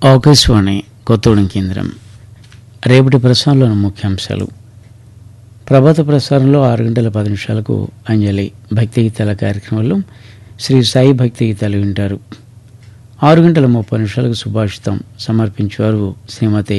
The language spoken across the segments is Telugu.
ఆకాశవాణి కొత్తగూడెం కేంద్రం రేపటి ప్రసారంలోని ముఖ్యాంశాలు ప్రభాత ప్రసారంలో ఆరు గంటల పది నిమిషాలకు అంజలి భక్తి గీతాల కార్యక్రమంలో శ్రీ సాయి భక్తి గీతాలు వింటారు ఆరు గంటల ముప్పై నిమిషాలకు సుభాషితం సమర్పించేవారు శ్రీమతి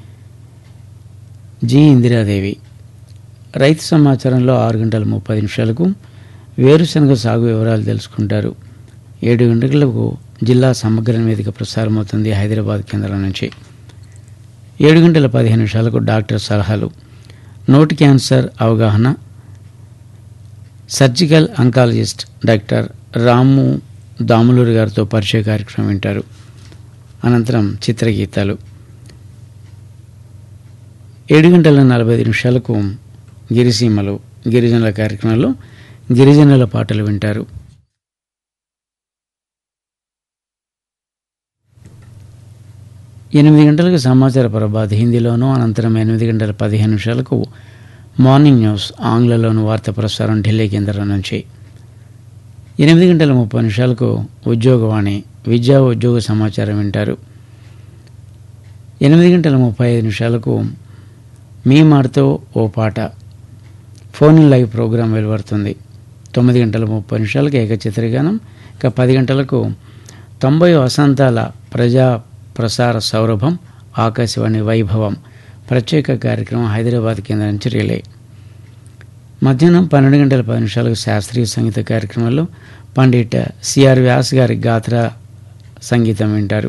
జి ఇందిరాదేవి రైతు సమాచారంలో ఆరు గంటల ముప్పై నిమిషాలకు వేరుశనగ సాగు వివరాలు తెలుసుకుంటారు ఏడు గంటలకు జిల్లా సమగ్ర నివేదిక ప్రసారమవుతుంది హైదరాబాద్ కేంద్రం నుంచి ఏడు గంటల పదిహేను నిమిషాలకు డాక్టర్ సలహాలు నోటి క్యాన్సర్ అవగాహన surgical oncologist doctor Ramu Damuluri గారితో పరిచయ కార్యక్రమం వింటారు అనంతరం చిత్రగీతాలు ఏడు గంటల నలభై ఐదు నిమిషాలకు గిరిసీమలు గిరిజనుల కార్యక్రమంలో గిరిజనుల పాటలు వింటారు ఎనిమిది గంటలకు సమాచార ప్రభాత్ హిందీలోను అనంతరం ఎనిమిది గంటల పదిహేను నిమిషాలకు మార్నింగ్ న్యూస్ ఆంగ్లంలోను వార్త ప్రసారం ఢిల్లీ కేంద్రం నుంచి ఎనిమిది గంటల ముప్పై నిమిషాలకు ఉద్యోగవాణి విద్యా ఉద్యోగ సమాచారం వింటారు ఎనిమిది గంటల ముప్పై ఐదు నిమిషాలకు మీ మాటతో ఓ పాట ఫోన్ ఇన్ లైవ్ ప్రోగ్రాం వెలువడుతుంది తొమ్మిది గంటల ముప్పై నిమిషాలకు ఏకచిత్రగానం ఇక పది గంటలకు తొంభై వసంతాల ప్రజా ప్రసార సౌరభం ఆకాశవాణి వైభవం ప్రత్యేక కార్యక్రమం హైదరాబాద్ కేంద్రం నుంచి రిలే మధ్యాహ్నం పన్నెండు గంటల పది నిమిషాలకు శాస్త్రీయ సంగీత కార్యక్రమంలో పండిట్ సిఆర్ వ్యాస్ గారి గాత్ర సంగీతం వింటారు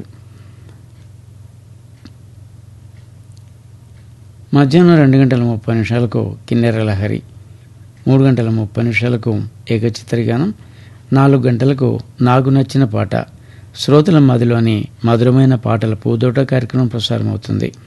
మధ్యాహ్నం రెండు గంటల ముప్పై నిమిషాలకు కిన్నెర లహరి మూడు గంటల ముప్పై నిమిషాలకు ఏకచిత్రగానం నాలుగు గంటలకు నాకు నచ్చిన పాట శ్రోతల మదిలోని మధురమైన పాటల పూదోట కార్యక్రమం ప్రసారమవుతుంది